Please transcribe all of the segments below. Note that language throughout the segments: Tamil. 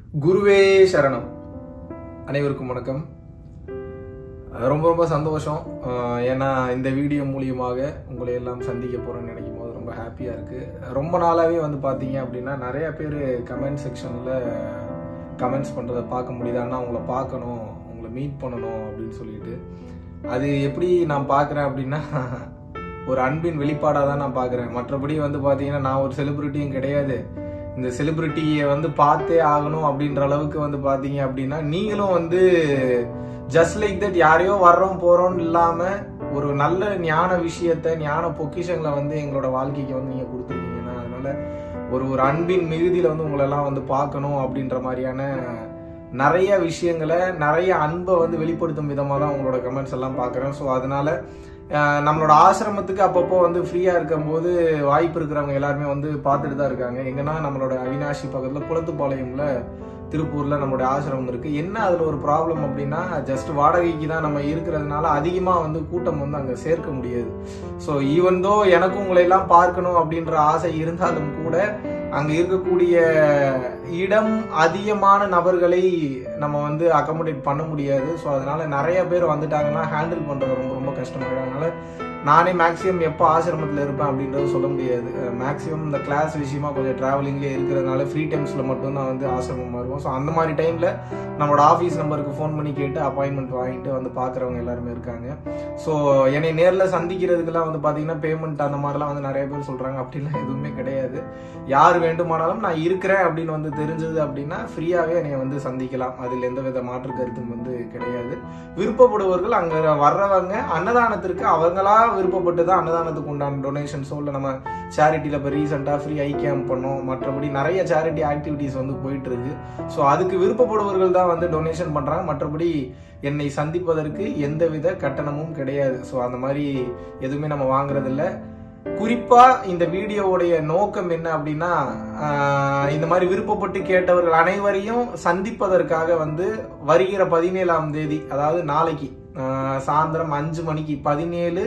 குருவே சரணம் அனைவருக்கும் வணக்கம் ரொம்ப ரொம்ப சந்தோஷம் அஹ் ஏன்னா இந்த வீடியோ மூலியமாக உங்களை எல்லாம் சந்திக்க போறேன்னு நினைக்கும் போது ரொம்ப ஹாப்பியாக இருக்கு ரொம்ப நாளாவே வந்து பார்த்தீங்க அப்படின்னா நிறைய பேர் கமெண்ட் செக்ஷனில் கமெண்ட்ஸ் பண்ணுறதை பார்க்க முடியுது அண்ணா உங்களை பார்க்கணும் உங்களை மீட் பண்ணணும் அப்படின்னு சொல்லிட்டு அது எப்படி நான் பார்க்குறேன் அப்படின்னா ஒரு அன்பின் வெளிப்பாடாக தான் நான் பார்க்குறேன் மற்றபடி வந்து பார்த்தீங்கன்னா நான் ஒரு செலிபிரிட்டியும் கிடையாது இந்த செலிபிரிட்டியை வந்து பார்த்தே ஆகணும் அப்படின்ற அளவுக்கு வந்து பார்த்தீங்க அப்படின்னா நீங்களும் வந்து ஜஸ்ட் லைக் தட் யாரையோ வர்றோம் போறோம்னு இல்லாம ஒரு நல்ல ஞான விஷயத்த ஞான பொக்கிஷங்களை வந்து எங்களோட வாழ்க்கைக்கு வந்து நீங்க கொடுத்துருக்கீங்கன்னா அதனால ஒரு ஒரு அன்பின் மிகுதியில வந்து உங்களெல்லாம் வந்து பார்க்கணும் அப்படின்ற மாதிரியான நிறைய விஷயங்களை நிறைய அன்பை வந்து வெளிப்படுத்தும் விதமாக தான் உங்களோட கமெண்ட்ஸ் எல்லாம் பார்க்குறேன் ஸோ அதனால அஹ், நம்மளோட ஆசிரமத்துக்கு அப்பப்போ வந்து ஃப்ரீயாக இருக்கும்போது வாய்ப்பு இருக்கிறவங்க எல்லாருமே வந்து பார்த்துட்டு தான் இருக்காங்க எங்கன்னா நம்மளோட அவினாஷி பக்கத்தில் குளத்துப்பாளையம்ல திருப்பூர்ல நம்மளுடைய ஆசிரமம் இருக்கு என்ன அதுல ஒரு ப்ராப்ளம் அப்படின்னா ஜஸ்ட் வாடகைக்கு தான் நம்ம இருக்கிறதுனால அதிகமா வந்து கூட்டம் வந்து அங்க சேர்க்க முடியாது ஸோ ஈவன் தோ எனக்கும் உங்களை எல்லாம் பார்க்கணும் அப்படின்ற ஆசை இருந்தாலும் கூட அங்க இருக்கக்கூடிய இடம் அதிகமான நபர்களை நம்ம வந்து அக்கமடேட் பண்ண முடியாது ஸோ அதனால நிறைய பேர் வந்துட்டாங்கன்னா ஹேண்டில் பண்றது ரொம்ப ரொம்ப கஷ்டமாயிடும் அதனால நானே மேக்ஸிமம் எப்போ ஆசிரமத்தில் இருப்பேன் அப்படின்றது சொல்ல முடியாது மேக்ஸிமம் இந்த கிளாஸ் விஷயமா கொஞ்சம் டிராவலிங்லேயே இருக்கிறதுனால ஃப்ரீ டைம்ஸில் மட்டும் தான் வந்து ஆசிரமம் வருவோம் ஸோ அந்த மாதிரி டைமில் நம்மளோட ஆஃபீஸ் நம்பருக்கு ஃபோன் பண்ணி கேட்டு அப்பாயின்மெண்ட் வாங்கிட்டு வந்து பார்க்குறவங்க எல்லாருமே இருக்காங்க ஸோ என்னை நேரில் சந்திக்கிறதுக்கெல்லாம் வந்து பார்த்தீங்கன்னா பேமெண்ட் அந்த மாதிரிலாம் வந்து நிறைய பேர் சொல்கிறாங்க அப்படிலாம் எதுவுமே கிடையாது யார் வேண்டுமானாலும் நான் இருக்கிறேன் அப்படின்னு வந்து தெரிஞ்சது அப்படின்னா ஃப்ரீயாகவே என்னை வந்து சந்திக்கலாம் அதில் எந்த வித மாற்று கருத்தும் வந்து கிடையாது விருப்பப்படுபவர்கள் அங்கே வர்றவங்க அன்னதானத்திற்கு அவங்களா விருப்பப்பட்டு தான் அன்னதானத்துக்கு உண்டான டொனேஷன்ஸோ இல்லை நம்ம சேரிட்டியில் இப்போ ரீசெண்டாக ஃப்ரீ ஐ கேம்ப் பண்ணோம் மற்றபடி நிறைய சேரிட்டி ஆக்டிவிட்டீஸ் வந்து போயிட்டு இருக்கு ஸோ அதுக்கு விருப்பப்படுபவர்கள் தான் வந்து டொனேஷன் பண்ணுறாங்க மற்றபடி என்னை சந்திப்பதற்கு எந்தவித கட்டணமும் கிடையாது ஸோ அந்த மாதிரி எதுவுமே நம்ம வாங்குறதில்ல குறிப்பா இந்த வீடியோவுடைய நோக்கம் என்ன அப்படின்னா ஆஹ், இந்த மாதிரி விருப்பப்பட்டு கேட்டவர்கள் அனைவரையும் சந்திப்பதற்காக வந்து வருகிற பதினேழாம் தேதி அதாவது நாளைக்கு ஆஹ், சாயந்தரம் அஞ்சு மணிக்கு பதினேழு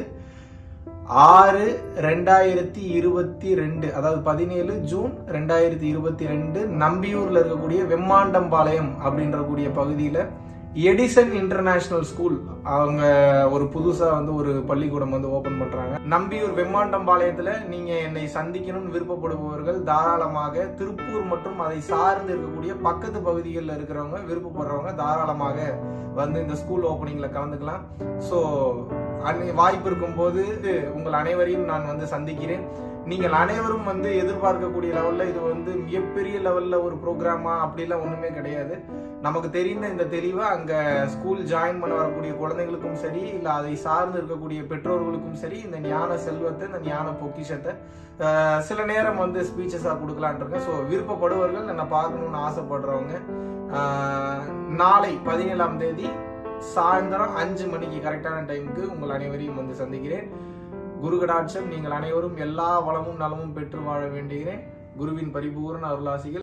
ஆறு ரெண்டாயிரத்தி இருபத்தி ரெண்டு அதாவது பதினேழு ஜூன் ரெண்டாயிரத்தி இருபத்தி ரெண்டு நம்பியூர்ல இருக்கக்கூடிய வெம்மாண்டம்பாளையம் அப்படின்ற கூடிய பகுதியில எடிசன் இன்டர்நேஷனல் ஸ்கூல் அவங்க ஒரு புதுசா வந்து ஒரு பள்ளிக்கூடம் வந்து ஓபன் பண்றாங்க நம்பியூர் வெம்மாண்டம்பாளையத்துல நீங்க என்னை சந்திக்கணும்னு விருப்பப்படுபவர்கள் தாராளமாக திருப்பூர் மற்றும் அதை சார்ந்து இருக்கக்கூடிய பக்கத்து பகுதிகளில் இருக்கிறவங்க விருப்பப்படுறவங்க தாராளமாக வந்து இந்த ஸ்கூல் ஓப்பனிங்ல கலந்துக்கலாம் ஸோ அன்னை வாய்ப்பு இருக்கும்போது உங்கள் அனைவரையும் நான் வந்து சந்திக்கிறேன் நீங்கள் அனைவரும் வந்து எதிர்பார்க்கக்கூடிய லெவல்ல இது வந்து மிகப்பெரிய லெவல்ல ஒரு ப்ரோக்ராமா அப்படிலாம் ஒண்ணுமே கிடையாது நமக்கு தெரிந்த இந்த தெளிவை அங்க ஸ்கூல் ஜாயின் பண்ண வரக்கூடிய குழந்தைங்களுக்கும் சரி இல்ல அதை சார்ந்து இருக்கக்கூடிய பெற்றோர்களுக்கும் சரி இந்த ஞான செல்வத்தை இந்த ஞான பொக்கிஷத்தை ஆஹ், சில நேரம் வந்து ஸ்பீச்சஸா கொடுக்கலான் இருக்கேன் ஸோ விருப்பப்படுவர்கள் என்னை பார்க்கணும்னு ஆசைப்படுறவங்க ஆஹ், நாளை பதினேழாம் தேதி சாயந்தரம் அஞ்சு மணிக்கு கரெக்டான டைமுக்கு உங்கள் அனைவரையும் வந்து சந்திக்கிறேன் குரு கடாட்சம் நீங்கள் அனைவரும் எல்லா வளமும் நலமும் பெற்று வாழ வேண்டுகிறேன் குருவின் பரிபூர்ண அருளாசிகள்